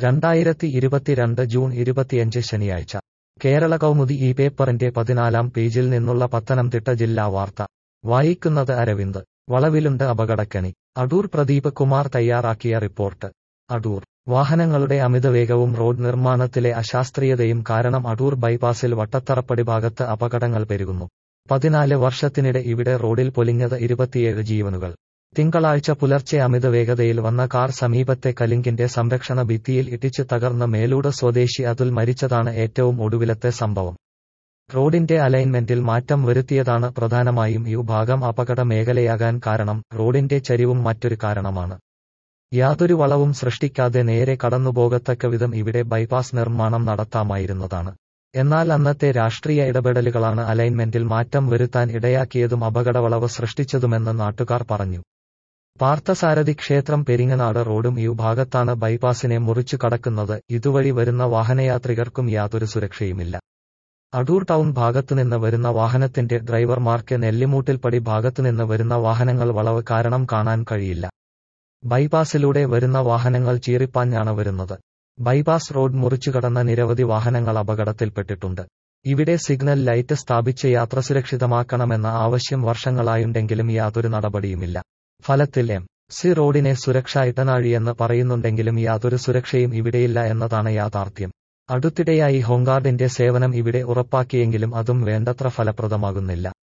രണ്ടായിരത്തി ഇരുപത്തിരണ്ട് ജൂൺ ഇരുപത്തിയഞ്ച് ശനിയാഴ്ച കേരള കൗമുദി ഈ പേപ്പറിന്റെ പതിനാലാം പേജിൽ നിന്നുള്ള പത്തനംതിട്ട ജില്ലാ വാർത്ത വായിക്കുന്നത് അരവിന്ദ് വളവിലുണ്ട് അപകടക്കണി അടൂർ പ്രദീപ് കുമാർ തയ്യാറാക്കിയ റിപ്പോർട്ട് അടൂർ വാഹനങ്ങളുടെ അമിതവേഗവും റോഡ് നിർമ്മാണത്തിലെ അശാസ്ത്രീയതയും കാരണം അടൂർ ബൈപ്പാസിൽ വട്ടത്തറപ്പടി ഭാഗത്ത് അപകടങ്ങൾ പെരുകുന്നു പതിനാല് വർഷത്തിനിടെ ഇവിടെ റോഡിൽ പൊലിഞ്ഞത് ഇരുപത്തിയേഴ് ജീവനുകൾ തിങ്കളാഴ്ച പുലർച്ചെ അമിതവേഗതയിൽ വന്ന കാർ സമീപത്തെ കലിങ്കിന്റെ സംരക്ഷണ ഭിത്തിയിൽ ഇടിച്ച് തകർന്ന മേലൂട് സ്വദേശി അതുൽ മരിച്ചതാണ് ഏറ്റവും ഒടുവിലത്തെ സംഭവം റോഡിന്റെ അലൈൻമെന്റിൽ മാറ്റം വരുത്തിയതാണ് പ്രധാനമായും ഈ ഭാഗം അപകട മേഖലയാകാൻ കാരണം റോഡിന്റെ ചരിവും മറ്റൊരു കാരണമാണ് യാതൊരു വളവും സൃഷ്ടിക്കാതെ നേരെ കടന്നുപോകത്തക്കവിധം ഇവിടെ ബൈപ്പാസ് നിർമ്മാണം നടത്താമായിരുന്നതാണ് എന്നാൽ അന്നത്തെ രാഷ്ട്രീയ ഇടപെടലുകളാണ് അലൈൻമെന്റിൽ മാറ്റം വരുത്താൻ ഇടയാക്കിയതും അപകടവളവ് സൃഷ്ടിച്ചതുമെന്ന് നാട്ടുകാർ പറഞ്ഞു പാർത്ഥസാരഥി ക്ഷേത്രം പെരിങ്ങനാട് റോഡും ഈ ഭാഗത്താണ് ബൈപ്പാസിനെ മുറിച്ചു കടക്കുന്നത് ഇതുവഴി വരുന്ന വാഹനയാത്രികർക്കും യാതൊരു സുരക്ഷയുമില്ല അടൂർ ടൗൺ ഭാഗത്തുനിന്ന് വരുന്ന വാഹനത്തിന്റെ ഡ്രൈവർമാർക്ക് നെല്ലിമൂട്ടിൽപ്പടി ഭാഗത്തുനിന്ന് വരുന്ന വാഹനങ്ങൾ വളവ് കാരണം കാണാൻ കഴിയില്ല ബൈപ്പാസിലൂടെ വരുന്ന വാഹനങ്ങൾ ചീറിപ്പാഞ്ഞാണ് വരുന്നത് ബൈപ്പാസ് റോഡ് മുറിച്ചുകടന്ന നിരവധി വാഹനങ്ങൾ അപകടത്തിൽപ്പെട്ടിട്ടുണ്ട് ഇവിടെ സിഗ്നൽ ലൈറ്റ് സ്ഥാപിച്ച് യാത്ര സുരക്ഷിതമാക്കണമെന്ന ആവശ്യം വർഷങ്ങളായുണ്ടെങ്കിലും യാതൊരു നടപടിയുമില്ല ഫലത്തിൽ എം സി റോഡിനെ സുരക്ഷാ ഇടനാഴിയെന്ന് പറയുന്നുണ്ടെങ്കിലും യാതൊരു സുരക്ഷയും ഇവിടെയില്ല എന്നതാണ് യാഥാർത്ഥ്യം അടുത്തിടെയായി ഹോംഗാർഡിന്റെ സേവനം ഇവിടെ ഉറപ്പാക്കിയെങ്കിലും അതും വേണ്ടത്ര ഫലപ്രദമാകുന്നില്ല